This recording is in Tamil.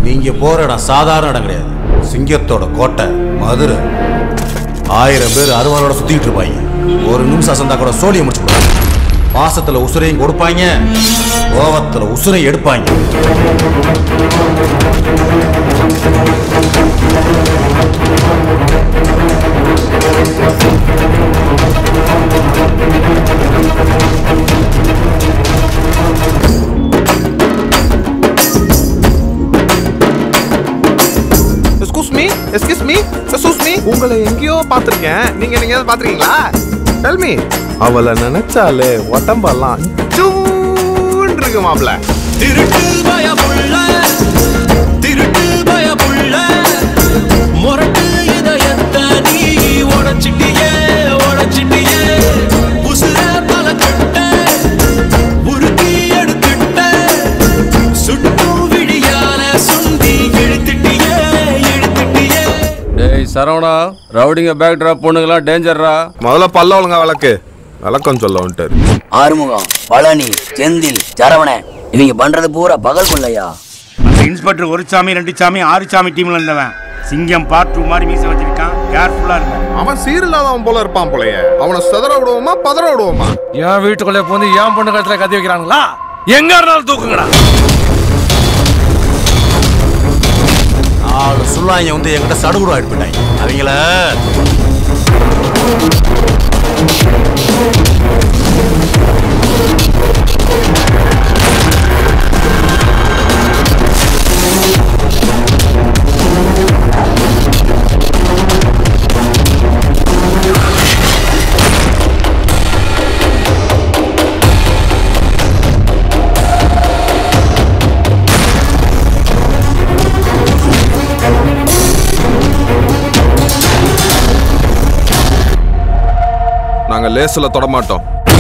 நீங்க போற இடம் சாதாரண இடம் கிடையாது சிங்கத்தோட கோட்டை மதுரை ஆயிரம் பேர் அருவாளோட சுத்திட்டு இருப்பாங்க ஒரு நிமிஷம் அசந்தா கூட சோழியை முடிச்சு போடுவாங்க பாசத்துல உசுரையும் கொடுப்பாங்க கோவத்துல உசுரை எடுப்பாங்க excuse me excuse me excuse me உங்களை எங்கேயோ பார்த்துருக்கேன் நீங்க எங்கேயாவது பார்த்துருக்கீங்களா டெல் மீ அவளை நினைச்சாலே உடம்பெல்லாம் சூன்னு இருக்கு மாப்ள திருட்டு பயமுள்ள திருட்டு பயமுள்ள முரட்டு இதயத்தை நீ உடைச்சிட்டியே உடைச்சிட்டியே உசுர பல கட்ட உருக்கி எடுத்துட்ட சுட்டும் விழியால சுண்டி இழுத்துட்டியே இழுத்துட்டியே டேய் சரவணா ரவுடிங்க பேக் ட்ராப் பொண்ணுங்களாம் டேஞ்சர்ரா முதல்ல பல்ல ஒழுங்கா விளக்கு விளக்கம் சொல்ல வந்துட்டாரு ஆறுமுகம் பழனி செந்தில் சரவணன் இவங்க பண்றது பூரா பகல் கொள்ளையா அந்த இன்ஸ்பெக்டர் ஒரு சாமி ரெண்டு சாமி ஆறு சாமி டீம்ல இருந்தவன் சிங்கம் பார்ட் டூ மாதிரி மீச வச்சிருக்கான் கேர்ஃபுல்லா இருக்கும் அவன் சீரில்லாதவன் போல இருப்பான் போலயே அவனை செதற விடுவோமா பதற விடுவோமா என் வீட்டுக்குள்ளே போந்து என் பொண்ணு கழுத்துல கத்தி வைக்கிறாங்களா எங்க இருந்தாலும் தூக்குங்கடா நாலு சுள்ளாங்க வந்து என்கிட்ட சடுகுடு ஆயிட்டு போயிட்டாங்க அவங்கள நாங்க லேசில் தொடமாட்டோம்